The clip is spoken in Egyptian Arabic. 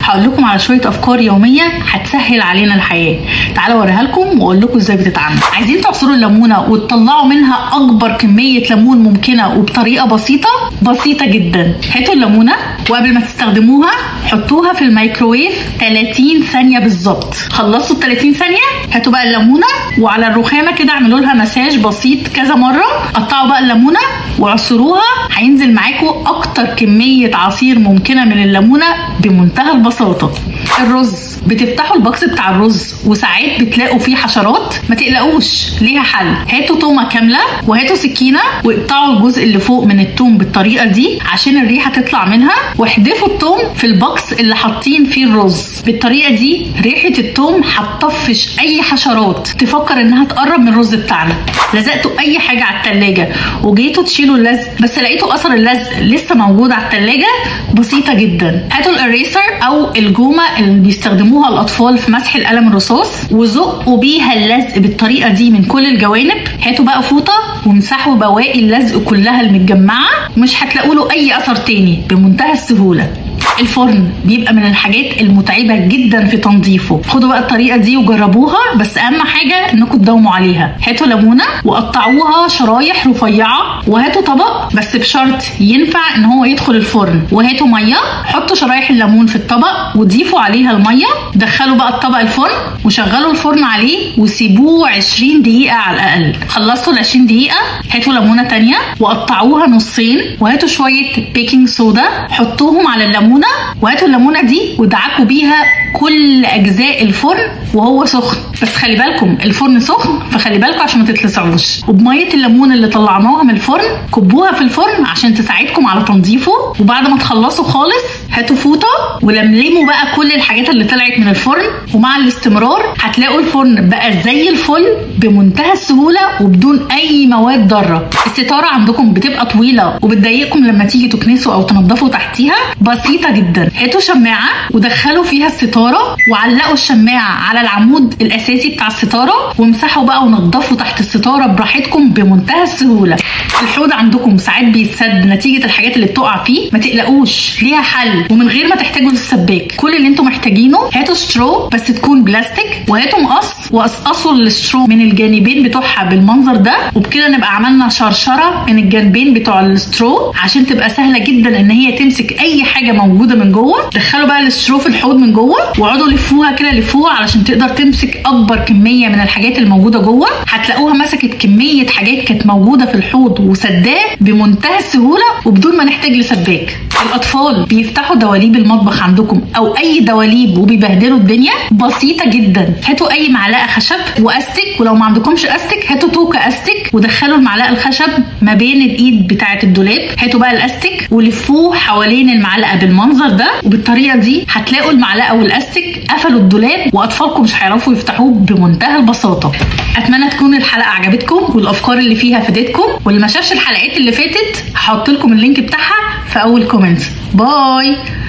هقول لكم على شويه افكار يوميه هتسهل علينا الحياه تعالوا اوريها لكم واقول لكم ازاي بتتعمل عايزين تعصروا الليمونه وتطلعوا منها اكبر كميه ليمون ممكنه وبطريقه بسيطه بسيطه جدا هاتوا الليمونه وقبل ما تستخدموها حطوها في الميكروويف 30 ثانيه بالظبط خلصوا ال 30 ثانيه هاتوا بقى الليمونه وعلى الرخامه كده اعملوا لها مساج بسيط كذا مره قطعوا بقى الليمونه وعصروها هينزل معاكم اكتر كميه عصير ممكنه من الليمونه بمنتهى البساطه الرز بتفتحوا البوكس بتاع الرز وساعات بتلاقوا فيه حشرات ما تقلقوش ليها حل هاتوا تومه كامله وهاتوا سكينه واقطعوا الجزء اللي فوق من التوم بالطريقه دي عشان الريحه تطلع منها واحدفوا التوم في البوكس اللي حاطين فيه الرز بالطريقه دي ريحه التوم هتطفش اي حشرات تفكر انها تقرب من الرز بتاعنا لزقتوا اي حاجه على التلاجة وجيتوا تشيلوا اللزق بس لقيتوا اثر اللزق لسه موجود على التلاجة بسيطه جدا هاتوا الاريسر او الجومه اللي بيستخدموها الاطفال في مسح القلم الرصاص وزقوا بيها اللزق بالطريقه دي من كل الجوانب هاتوا بقى فوطه وامسحوا بواقي اللزق كلها المتجمعه مش هتلاقوا له اي اثر تاني بمنتهى السهوله الفرن بيبقى من الحاجات المتعبه جدا في تنظيفه خدوا بقى الطريقه دي وجربوها بس اهم حاجه انكم تداوموا عليها هاتوا ليمونه وقطعوها شرايح رفيعه وهاتوا طبق بس بشرط ينفع ان هو يدخل الفرن وهاتوا ميه حطوا شرايح الليمون في الطبق وضيفوا عليها الميه دخلوا بقى الطبق الفرن وشغلوا الفرن عليه وسيبوه 20 دقيقه على الاقل خلصتوا ال 20 دقيقه هاتوا ليمونه تانية وقطعوها نصين وهاتوا شويه بيكنج صودا حطوهم على الليمونه وهاتوا الليمونه دي ودعكوا بيها كل اجزاء الفرن وهو سخن بس خلي بالكم الفرن سخن فخلي بالكم عشان ما تتلسعوش وبميه الليمون اللي طلعناها من الفرن كبوها في الفرن عشان تساعدكم على تنظيفه وبعد ما تخلصوا خالص هاتوا فوطه ولملموا بقى كل الحاجات اللي طلعت من الفرن ومع الاستمرار هتلاقوا الفرن بقى زي الفل بمنتهى السهوله وبدون اي مواد ضاره الستاره عندكم بتبقى طويله وبتضايقكم لما تيجي تكنسوا او تنضفوا تحتيها بسيطه جدا هاتوا شماعه ودخلوا فيها الستاره وعلقوا الشماعه على العمود الاساسي بتاع الستاره وامسحوا بقى ونضفوا تحت الستاره براحتكم بمنتهى السهوله الحوض عندكم ساعات بيتسد نتيجه الحاجات اللي بتقع فيه ما تقلقوش ليها حل ومن غير ما تحتاجوا للسباك كل اللي انتم محتاجينه هاتوا سترو بس تكون بلاستيك وهاتوا مقص وقصقصوا السترو من الجانبين بتوعها بالمنظر ده وبكده نبقى عملنا شرشره من الجانبين بتوع السترو عشان تبقى سهله جدا ان هي تمسك اي حاجه موجوده من جوه دخلوا بقى السترو في الحوض من جوه واقعدوا لفوها كده لفوها علشان تقدر تمسك اكبر كميه من الحاجات الموجوده جوه هتلاقوها مسكت كميه حاجات كانت موجوده في الحوض وسداه بمنتهى السهوله وبدون ما نحتاج لسباك الاطفال بيفتحوا دواليب المطبخ عندكم او اي دواليب وبيبهدلوا الدنيا بسيطه جدا هاتوا اي معلقه خشب واستك ولو ما عندكمش استك هاتوا توكه استك ودخلوا المعلقه الخشب ما بين الايد بتاعه الدولاب هاتوا بقى الاستك ولفوه حوالين المعلقه بالمنظر ده وبالطريقه دي هتلاقوا المعلقه والاستك قفلوا الدولاب واطفالكم مش هيعرفوا يفتحوه بمنتهى البساطه اتمنى تكون الحلقه عجبتكم والافكار اللي فيها فادتكم واللي ما شافش الحلقات اللي فاتت هحط لكم اللينك بتاعها في اول كومنت باي